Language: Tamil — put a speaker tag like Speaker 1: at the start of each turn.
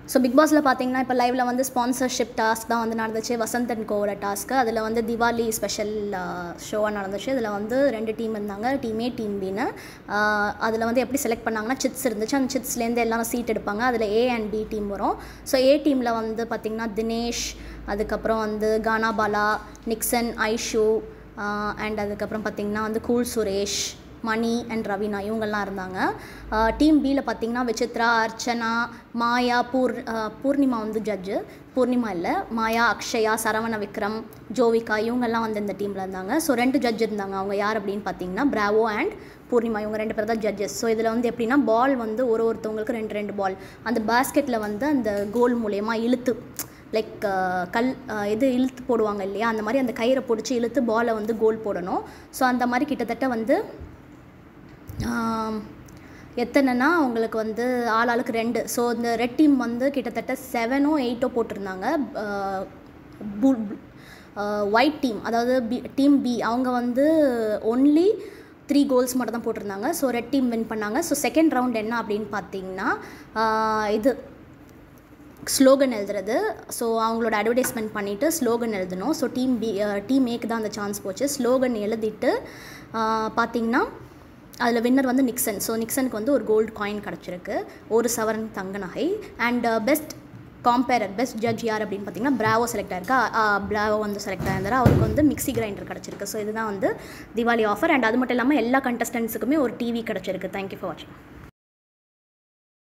Speaker 1: ஸோ பிக் பாஸில் பார்த்தீங்கன்னா இப்போ லைவில் வந்து ஸ்பான்சர்ஷிப் டாஸ்க் தான் வந்து நடந்துச்சு வசந்த் அண்ட் கோவோட டாஸ்க்கு அதில் வந்து திவாலி ஸ்பெஷல் ஷோவாக நடந்துச்சு இதில் வந்து ரெண்டு டீம் இருந்தாங்க டீம் ஏ டீம் பின்னு அதில் வந்து எப்படி செலக்ட் பண்ணாங்கன்னா சிட்ஸ் இருந்துச்சு அந்த சிட்ஸ்லேருந்து எல்லாரும் சீட் எடுப்பாங்க அதில் ஏ அண்ட் பி டீம் வரும் ஸோ ஏ டீமில் வந்து பார்த்திங்கன்னா தினேஷ் அதுக்கப்புறம் வந்து கானா பாலா நிக்சன் ஐஷு அண்ட் அதுக்கப்புறம் பார்த்திங்கன்னா வந்து கூல் சுரேஷ் மணி அண்ட் ரவீனா இவங்கெல்லாம் இருந்தாங்க டீம் பியில் பார்த்தீங்கன்னா விசித்ரா அர்ச்சனா மாயா பூர் அஹ் பூர்ணிமா வந்து ஜட்ஜு பூர்ணிமா இல்லை மாயா அக்ஷயா சரவண விக்ரம் ஜோவிகா இவங்கெல்லாம் வந்து இந்த டீமில் இருந்தாங்க ஸோ ரெண்டு ஜட்ஜ் இருந்தாங்க அவங்க யார் அப்படின்னு பார்த்தீங்கன்னா பிராவோ அண்ட் பூர்ணிமா இவங்க ரெண்டு பேர் தான் ஜட்ஜஸ் ஸோ இதில் வந்து எப்படின்னா பால் வந்து ஒரு ஒருத்தவங்களுக்கு ரெண்டு ரெண்டு பால் அந்த பேஸ்கெட்டில் வந்து அந்த கோல் மூலயமா இழுத்து லைக் கல் அஹ் இது இழுத்து போடுவாங்க இல்லையா அந்த மாதிரி அந்த கயிறை பிடிச்சி இழுத்து பாலை வந்து கோல் போடணும் ஸோ அந்த மாதிரி கிட்டத்தட்ட வந்து ஆம், எத்தனைனா உங்களுக்கு வந்து ஆளாளுக்கு ரெண்டு ஸோ இந்த ரெட் டீம் வந்து கிட்டத்தட்ட செவனோ எயிட்டோ போட்டிருந்தாங்க ஒயிட் டீம் அதாவது பி டீம் பி அவங்க வந்து ஒன்லி த்ரீ கோல்ஸ் மட்டும் தான் போட்டிருந்தாங்க ஸோ ரெட் டீம் வின் பண்ணாங்க ஸோ செகண்ட் ரவுண்ட் என்ன அப்படின்னு பார்த்தீங்கன்னா ஆஹ் இது ஸ்லோகன் எழுதுறது ஸோ அவங்களோட அட்வர்டைஸ்மெண்ட் பண்ணிவிட்டு ஸ்லோகன் எழுதணும் ஸோ டீம் பி டீம் ஏக்கு தான் அந்த சான்ஸ் போச்சு ஸ்லோகன் எழுதிட்டு பார்த்தீங்கன்னா அதில் வின்னர் வந்து நிக்சன் ஸோ நிக்சனுக்கு வந்து ஒரு கோல்டு காயின் கிடச்சிருக்கு ஒரு சவரன் தங்க நகை and best comparer best judge யார் அப்படின்னு பார்த்தீங்கன்னா பிராவோ செலக்ட் ஆயிருக்கா பிராவோ வந்து செலக்ட் ஆயிருந்தாரு அவருக்கு வந்து மிக்ஸி கிரைண்டர் கிடச்சிருக்கு ஸோ இதுதான் வந்து திவாலி ஆஃபர் அண்ட் அது மட்டும் இல்லாமல் எல்லா கண்டஸ்டன்ஸுக்குமே ஒரு டிவி கிடச்சிருக்கு தேங்க்யூ ஃபார் வாட்சிங்